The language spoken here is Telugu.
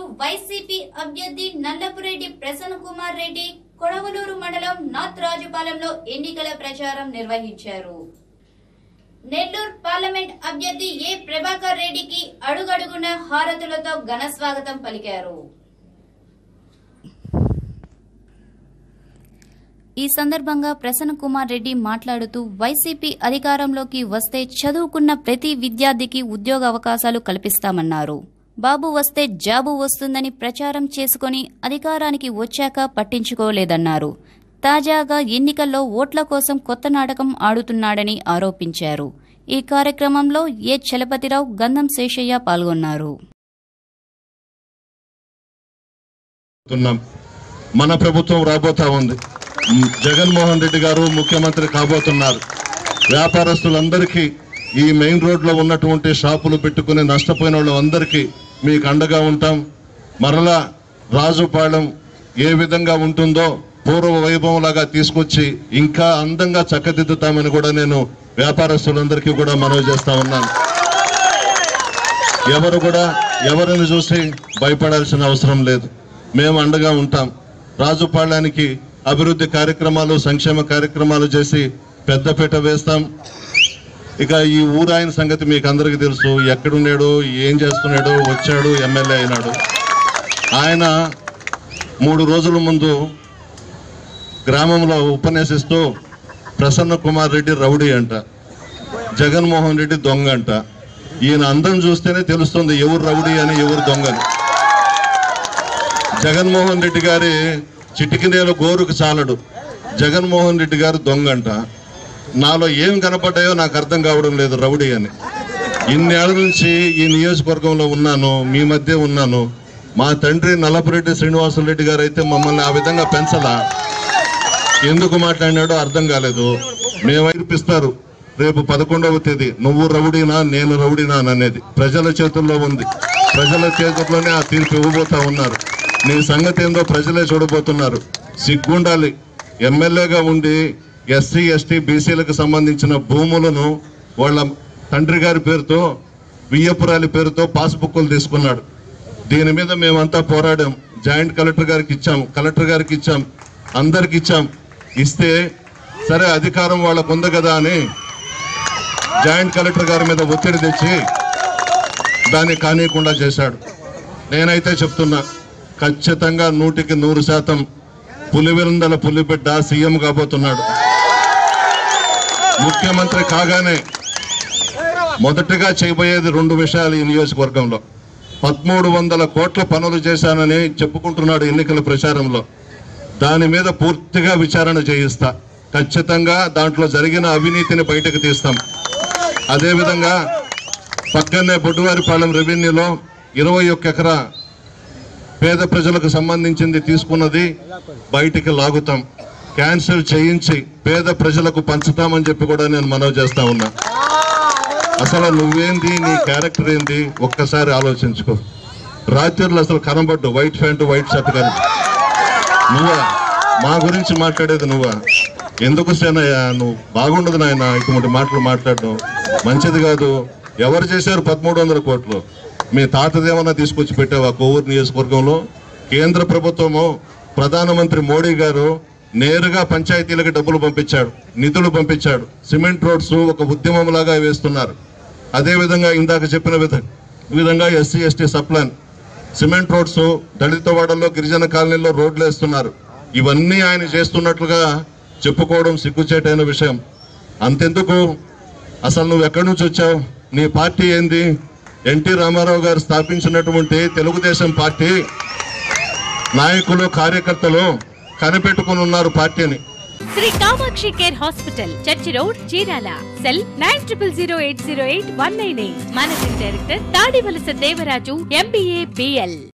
వైసీపీ అభ్యర్థి నల్లపురెడ్డి ప్రసన్న కుమార్ రెడ్డి కొడవలూరు మండలం నాత్ రాజుపాలెంలో ఎన్నికల ప్రచారం నిర్వహించారు నెల్లూరు పార్లమెంట్ అభ్యర్థి ఏ ప్రభాకర్ రెడ్డికి అడుగడుగున హారతులతో ఘన స్వాగతం పలికారు ఈ సందర్భంగా ప్రసన్న కుమార్ రెడ్డి మాట్లాడుతూ వైసీపీ అధికారంలోకి వస్తే చదువుకున్న ప్రతి విద్యార్థికి ఉద్యోగ అవకాశాలు కల్పిస్తామన్నారు బాబు వస్తే జాబు వస్తుందని ప్రచారం చేసుకుని అధికారానికి వచ్చాక పట్టించుకోలేదన్నారు తాజాగా ఎన్నికల్లో ఓట్ల కోసం కొత్త నాటకం ఆడుతున్నాడని ఆరోపించారు ఈ కార్యక్రమంలో ఏ చలపతిరావు గంధం శేషయ్య పాల్గొన్నారు ఉన్నాం మన ప్రభుత్వం రాబోతా ఉంది మ్, జగన్మోహన్ రెడ్డి గారు ముఖ్యమంత్రి కాబోతున్నారు వ్యాపారస్తులందరికీ ఈ మెయిన్ రోడ్ లో ఉన్నటువంటి షాపులు పెట్టుకుని నష్టపోయిన వాళ్ళందరికీ మీకు అండగా ఉంటాం మరలా రాజుపాలెం ఏ విధంగా ఉంటుందో పూర్వ వైభవం లాగా తీసుకొచ్చి ఇంకా అందంగా చక్కదిద్దుతామని కూడా నేను వ్యాపారస్తులందరికీ కూడా మనవి చేస్తా ఉన్నాను ఎవరు కూడా ఎవరిని చూసి భయపడాల్సిన అవసరం లేదు మేము అండగా ఉంటాం రాజుపాళ్యానికి అభివృద్ధి కార్యక్రమాలు సంక్షేమ కార్యక్రమాలు చేసి పెద్దపీట వేస్తాం ఇక ఈ ఊరాయన సంగతి మీకు అందరికీ తెలుసు ఎక్కడున్నాడు ఏం చేస్తున్నాడు వచ్చాడు ఎమ్మెల్యే అయినాడు ఆయన మూడు రోజుల ముందు గ్రామంలో ఉపన్యసిస్తూ ప్రసన్న కుమార్ రెడ్డి రౌడీ అంట జగన్మోహన్ రెడ్డి దొంగ అంట ఈయన అందం చూస్తేనే తెలుస్తుంది ఎవరు రౌడీ అని ఎవరు దొంగని జగన్మోహన్ రెడ్డి గారి చిటికినేల గోరుకు చాలడు జగన్మోహన్ రెడ్డి గారు దొంగ అంట నాలో ఏం కనపడ్డాయో నాకు అర్థం కావడం లేదు రౌడీ అని ఇన్నేళ్ల నుంచి ఈ నియోజకవర్గంలో ఉన్నాను మీ మధ్య ఉన్నాను మా తండ్రి నల్లపురెడ్డి శ్రీనివాసరెడ్డి గారు అయితే మమ్మల్ని ఆ విధంగా పెంచలా ఎందుకు మాట్లాడినాడో అర్థం కాలేదు మేము నేర్పిస్తారు రేపు పదకొండవ తేదీ నువ్వు రౌడీనా నేను రౌడీనా అనేది ప్రజల చేతుల్లో ఉంది ప్రజల చేతుల్లోనే ఆ తీర్పు ఇవ్వబోతా ఉన్నారు నీ సంగతి ఏందో ప్రజలే చూడబోతున్నారు సిగ్గుండాలి ఎమ్మెల్యేగా ఉండి ఎస్సీ ఎస్టీ బీసీలకు సంబంధించిన భూములను వాళ్ళ తండ్రి గారి పేరుతో వియ్యపురాలి పేరుతో పాస్బుక్లు తీసుకున్నాడు దీని మీద మేమంతా పోరాడాం జాయింట్ కలెక్టర్ గారికి ఇచ్చాం కలెక్టర్ గారికి ఇచ్చాం అందరికి ఇచ్చాం ఇస్తే సరే అధికారం వాళ్ళకు ఉంది కదా అని జాయింట్ కలెక్టర్ గారి మీద ఒత్తిడి తెచ్చి దాన్ని కానీయకుండా చేశాడు నేనైతే చెప్తున్నా ఖచ్చితంగా నూటికి నూరు శాతం పులివెందల పులిబిడ్డ సీఎం కాబోతున్నాడు ముఖ్యమంత్రి కాగానే మొదటగా చేయబోయేది రెండు విషయాలు ఈ నియోజకవర్గంలో పదమూడు వందల కోట్ల పనులు చేశానని చెప్పుకుంటున్నాడు ఎన్నికల ప్రచారంలో దాని మీద పూర్తిగా విచారణ చేయిస్తా ఖచ్చితంగా దాంట్లో జరిగిన అవినీతిని బయటకు తీస్తాం అదేవిధంగా పక్కనే బొడ్డువారిపాలెం రెవెన్యూలో ఇరవై ఒక్క ఎకరా పేద ప్రజలకు సంబంధించింది తీసుకున్నది బయటికి లాగుతాం క్యాన్సిల్ చేయించి పేద ప్రజలకు పంచుతామని చెప్పి కూడా నేను మనవి చేస్తా ఉన్నా అసలు నువ్వేంది నీ క్యారెక్టర్ ఏంది ఒక్కసారి ఆలోచించుకో రాత్రిలో అసలు కనబడ్డు వైట్ ప్యాంటు వైట్ షర్ట్ కానీ నువ్వా మా గురించి మాట్లాడేది నువ్వా ఎందుకు సేనయ్య నువ్వు బాగుండదు నాయన ఇటువంటి మాటలు మాట్లాడడం మంచిది కాదు ఎవరు చేశారు పదమూడు వందల కోట్లు మీ తాతదేమన్నా తీసుకొచ్చి పెట్టావా కోవూరు నియోజకవర్గంలో కేంద్ర ప్రభుత్వము ప్రధానమంత్రి మోడీ గారు నేరుగా పంచాయతీలకు డబ్బులు పంపించాడు నిధులు పంపించాడు సిమెంట్ రోడ్స్ ఒక ఉద్యమం లాగా వేస్తున్నారు అదే విధంగా ఇందాక చెప్పిన విధ- విధంగా SC ST sub plan cement roads దళిత వాడల్లో గిరిజన కాలనీలో రోడ్లు వేస్తున్నారు ఇవన్నీ ఆయన చేస్తున్నట్లుగా చెప్పుకోవడం సిగ్గుచేటైన విషయం అంతెందుకు అసలు నువ్వు ఎక్కడి నుంచి వచ్చావు నీ పార్టీ ఏంది ఎన్టీ రామారావు గారు స్థాపించినటువంటి తెలుగుదేశం పార్టీ నాయకులు కార్యకర్తలు కనిపెట్టుకుని ఉన్నారు పార్టీని Shri Kamakshi care hospital church road Chirala cell nine triple zero eight zero eight one nine eight managing director Tadivalasa Devaraju MBA BL